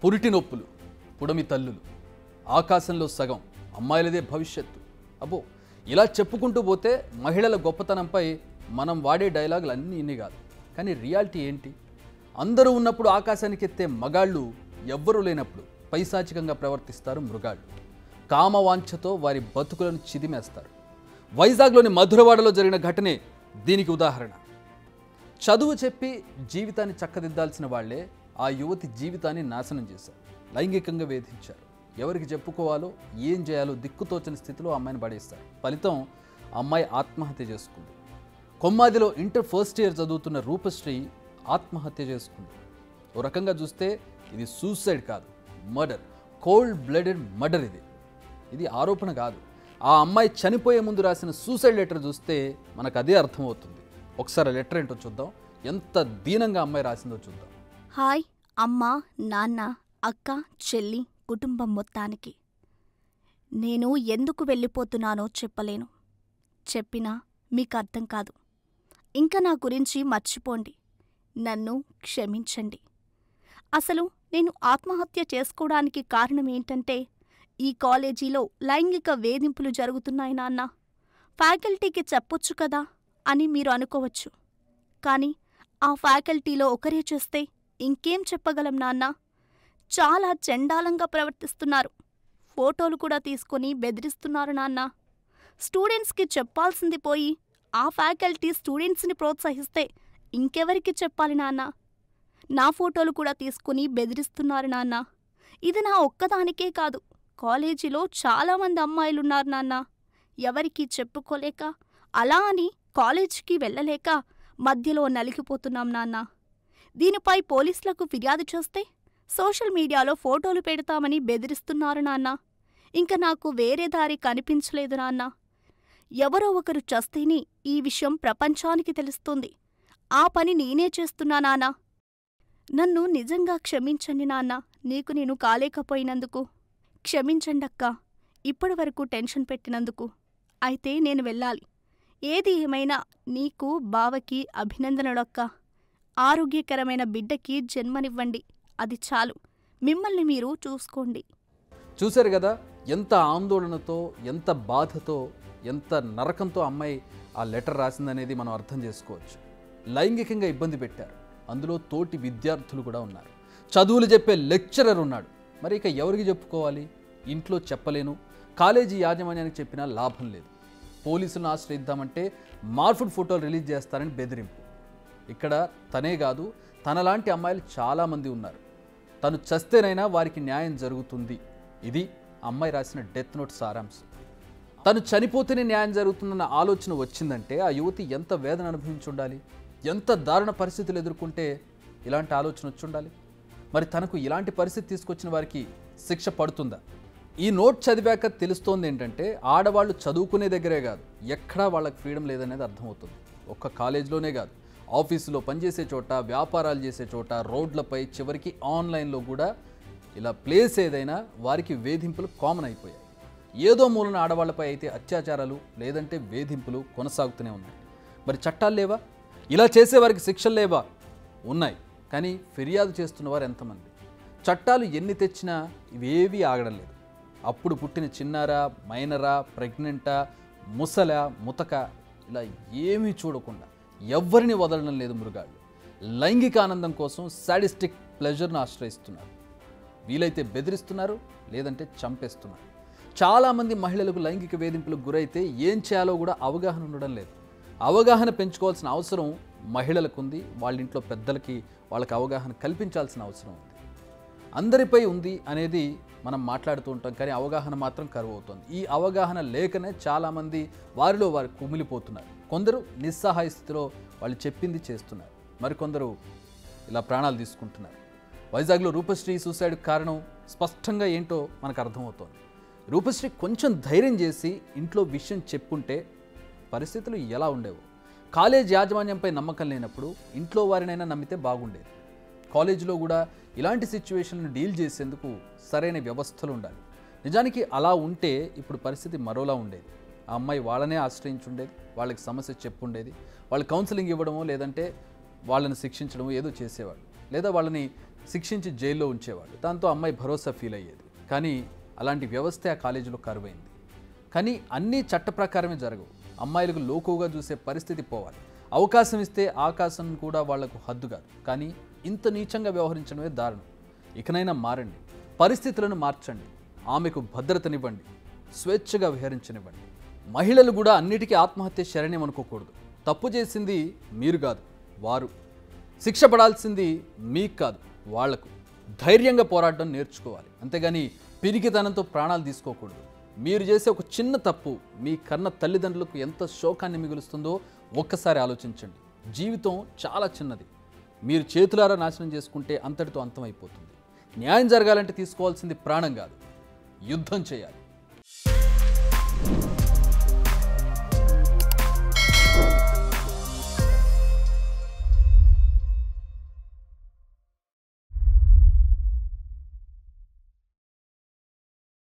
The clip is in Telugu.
పురిటి నొప్పులు పుడమి తల్లులు ఆకాశంలో సగం అమ్మాయిలదే భవిష్యత్తు అబ్బో ఇలా చెప్పుకుంటూ పోతే మహిళల గొప్పతనంపై మనం వాడే డైలాగులు అన్నీ ఇన్ని కాదు కానీ రియాలిటీ ఏంటి అందరూ ఉన్నప్పుడు ఆకాశానికి ఎత్తే మగాళ్ళు ఎవ్వరూ లేనప్పుడు పైశాచికంగా ప్రవర్తిస్తారు మృగాళ్ళు కామవాంఛతో వారి బతుకులను చిదిమేస్తారు వైజాగ్లోని మధురవాడలో జరిగిన ఘటనే దీనికి ఉదాహరణ చదువు చెప్పి జీవితాన్ని చక్కదిద్దాల్సిన వాళ్లే ఆ యువతి జీవితాన్ని నాశనం చేశారు లైంగికంగా వేధించారు ఎవరికి చెప్పుకోవాలో ఏం చేయాలో దిక్కుతోచని స్థితిలో అమ్మాయిని పడేస్తారు ఫలితం అమ్మాయి ఆత్మహత్య చేసుకుంది కొమ్మాదిలో ఇంటర్ ఫస్ట్ ఇయర్ చదువుతున్న రూపశ్రీ ఆత్మహత్య చేసుకుంది ఓ రకంగా చూస్తే ఇది సూసైడ్ కాదు మర్డర్ కోల్డ్ బ్లడెడ్ మర్డర్ ఇది ఇది ఆరోపణ కాదు ఆ అమ్మాయి చనిపోయే ముందు రాసిన సూసైడ్ లెటర్ చూస్తే మనకు అదే అర్థమవుతుంది ఒకసారి లెటర్ ఏంటో చూద్దాం ఎంత దీనంగా అమ్మాయి రాసిందో చూద్దాం హాయ్ అమ్మ నాన్న అక్క చెల్లి కుటుంబం మొత్తానికి నేను ఎందుకు వెళ్ళిపోతున్నానో చెప్పలేను చెప్పినా మీకు అర్థం కాదు ఇంకా నా గురించి మర్చిపోండి నన్ను క్షమించండి అసలు నేను ఆత్మహత్య చేసుకోవడానికి కారణం ఏంటంటే ఈ కాలేజీలో లైంగిక వేధింపులు జరుగుతున్నాయి నాన్న ఫ్యాకల్టీకి చెప్పొచ్చు కదా అని మీరు అనుకోవచ్చు కానీ ఆ ఫ్యాకల్టీలో ఒకరే చేస్తే ఇంకేం చెప్పగలం నాన్న చాలా చండాలంగా ప్రవర్తిస్తున్నారు ఫోటోలు కూడా తీసుకొని బెదిరిస్తున్నారు నాన్న స్టూడెంట్స్కి చెప్పాల్సింది పోయి ఆ ఫ్యాకల్టీ స్టూడెంట్స్ని ప్రోత్సహిస్తే ఇంకెవరికి చెప్పాలి నాన్న నా ఫోటోలు కూడా తీసుకుని బెదిరిస్తున్నారు నాన్న ఇది నా ఒక్కదానికే కాదు కాలేజీలో చాలామంది అమ్మాయిలున్నారు నాన్న ఎవరికీ చెప్పుకోలేక అలా అని కాలేజీకి వెళ్ళలేక మధ్యలో నలిగిపోతున్నాం నాన్న దీనిపై పోలీసులకు ఫిర్యాదు చేస్తే సోషల్ మీడియాలో ఫోటోలు పెడతామని బెదిరిస్తున్నారు నాన్న ఇంక నాకు వేరే దారి కనిపించలేదు నాన్న ఎవరో ఒకరు చస్తేనే ఈ విషయం ప్రపంచానికి తెలుస్తుంది ఆ పని నేనే చేస్తున్నా నాన్నా నన్ను నిజంగా క్షమించండి నాన్న నీకు నేను కాలేకపోయినందుకు క్షమించండక్కా ఇప్పటివరకు టెన్షన్ పెట్టినందుకు అయితే నేను వెళ్ళాలి ఏది ఏమైనా నీకు బావకి అభినందనలక్క ఆరోగ్యకరమైన బిడ్డకి జన్మనివ్వండి అది చాలు మిమ్మల్ని మీరు చూసుకోండి చూశారు కదా ఎంత ఆందోళనతో ఎంత బాధతో ఎంత నరకంతో అమ్మాయి ఆ లెటర్ రాసిందనేది మనం అర్థం చేసుకోవచ్చు లైంగికంగా ఇబ్బంది పెట్టారు అందులో తోటి విద్యార్థులు కూడా ఉన్నారు చదువులు చెప్పే లెక్చరర్ ఉన్నాడు మరి ఇక ఎవరికి చెప్పుకోవాలి ఇంట్లో చెప్పలేను కాలేజీ యాజమాన్యానికి చెప్పినా లాభం లేదు పోలీసులను ఆశ్రయిద్దామంటే మార్ఫుడ్ ఫోటోలు రిలీజ్ చేస్తారని బెదిరింపు ఇక్కడ తనే కాదు తనలాంటి అమ్మాయిలు చాలామంది ఉన్నారు తను చస్తేనైనా వారికి న్యాయం జరుగుతుంది ఇది అమ్మాయి రాసిన డెత్ నోట్ సారాంశం తను చనిపోతేనే న్యాయం జరుగుతుందన్న ఆలోచన వచ్చిందంటే ఆ యువతి ఎంత వేదన అనుభవించి ఉండాలి ఎంత దారుణ పరిస్థితులు ఎదుర్కొంటే ఇలాంటి ఆలోచన వచ్చి ఉండాలి మరి తనకు ఇలాంటి పరిస్థితి తీసుకొచ్చిన వారికి శిక్ష పడుతుందా ఈ నోట్ చదివాక తెలుస్తోంది ఏంటంటే ఆడవాళ్ళు చదువుకునే దగ్గరే కాదు ఎక్కడా వాళ్ళకి ఫ్రీడమ్ లేదనేది అర్థమవుతుంది ఒక్క కాలేజ్లోనే కాదు ఆఫీసులో పనిచేసే చోట వ్యాపారాలు చేసే చోట రోడ్లపై చివరికి ఆన్లైన్లో కూడా ఇలా ప్లేస్ ఏదైనా వారికి వేధింపులు కామన్ అయిపోయాయి ఏదో మూలన ఆడవాళ్లపై అయితే అత్యాచారాలు లేదంటే వేధింపులు కొనసాగుతూనే ఉన్నాయి మరి చట్టాలు లేవా ఇలా చేసేవారికి శిక్షలు లేవా ఉన్నాయి కానీ ఫిర్యాదు చేస్తున్న వారు ఎంతమంది చట్టాలు ఎన్ని తెచ్చినా ఇవేవీ ఆగడం లేదు అప్పుడు పుట్టిన చిన్నారా మైనరా ప్రెగ్నెంటా ముసల ముతక ఇలా ఏమీ చూడకుండా ఎవ్వరిని వదలడం లేదు మృగాళ్ళు లైంగిక ఆనందం కోసం సాడిస్టిక్ ప్లెజర్ను ఆశ్రయిస్తున్నారు వీలైతే బెదిరిస్తున్నారు లేదంటే చంపేస్తున్నారు చాలామంది మహిళలకు లైంగిక వేధింపులకు గురైతే ఏం చేయాలో కూడా అవగాహన ఉండడం లేదు అవగాహన పెంచుకోవాల్సిన అవసరం మహిళలకు ఉంది వాళ్ళ ఇంట్లో పెద్దలకి వాళ్ళకి అవగాహన కల్పించాల్సిన అవసరం ఉంది అందరిపై ఉంది అనేది మనం మాట్లాడుతూ ఉంటాం కానీ అవగాహన మాత్రం కరువు అవుతుంది ఈ అవగాహన లేకనే చాలామంది వారిలో వారు కుమిలిపోతున్నారు కొందరు నిస్సహాయ స్థితిలో వాళ్ళు చెప్పింది చేస్తున్నారు మరికొందరు ఇలా ప్రాణాలు తీసుకుంటున్నారు వైజాగ్లో రూపశ్రీ సూసైడ్ కారణం స్పష్టంగా ఏంటో మనకు అర్థమవుతోంది రూపశ్రీ కొంచెం ధైర్యం చేసి ఇంట్లో విషయం చెప్పుంటే పరిస్థితులు ఎలా ఉండేవో కాలేజ్ యాజమాన్యంపై నమ్మకం లేనప్పుడు ఇంట్లో వారినైనా నమ్మితే బాగుండేది కాలేజీలో కూడా ఇలాంటి సిచ్యువేషన్లను డీల్ చేసేందుకు సరైన వ్యవస్థలు ఉండాలి నిజానికి అలా ఉంటే ఇప్పుడు పరిస్థితి మరోలా ఉండేది ఆ అమ్మాయి వాళ్ళనే ఆశ్రయించుండేది వాళ్ళకి సమస్య చెప్పుండేది వాళ్ళు కౌన్సిలింగ్ ఇవ్వడమో లేదంటే వాళ్ళని శిక్షించడమో ఏదో చేసేవాళ్ళు లేదా వాళ్ళని శిక్షించి జైల్లో ఉంచేవాడు దాంతో అమ్మాయి భరోసా ఫీల్ అయ్యేది కానీ అలాంటి వ్యవస్థ ఆ కాలేజీలో కరువైంది కానీ అన్నీ చట్ట ప్రకారమే జరగవు అమ్మాయిలకు లోకువుగా చూసే పరిస్థితి పోవాలి అవకాశం ఇస్తే ఆకాశం కూడా వాళ్లకు హద్దు కాదు కానీ ఇంత నీచంగా వ్యవహరించడమే దారుణం ఇకనైనా మారండి పరిస్థితులను మార్చండి ఆమెకు భద్రతనివ్వండి స్వేచ్ఛగా విహరించనివ్వండి మహిళలు కూడా అన్నిటికీ ఆత్మహత్య శరణ్యం అనుకోకూడదు తప్పు చేసింది మీరు కాదు వారు శిక్ష పడాల్సింది మీకు కాదు వాళ్లకు ధైర్యంగా పోరాడడం నేర్చుకోవాలి అంతేగాని పిరికితనంతో ప్రాణాలు తీసుకోకూడదు మీరు చేసే ఒక చిన్న తప్పు మీ కన్న తల్లిదండ్రులకు ఎంత శోకాన్ని మిగులుస్తుందో ఒక్కసారి ఆలోచించండి జీవితం చాలా చిన్నది మీరు చేతులారా నాశనం చేసుకుంటే అంతటితో అంతమైపోతుంది న్యాయం జరగాలంటే తీసుకోవాల్సింది ప్రాణం కాదు యుద్ధం చేయాలి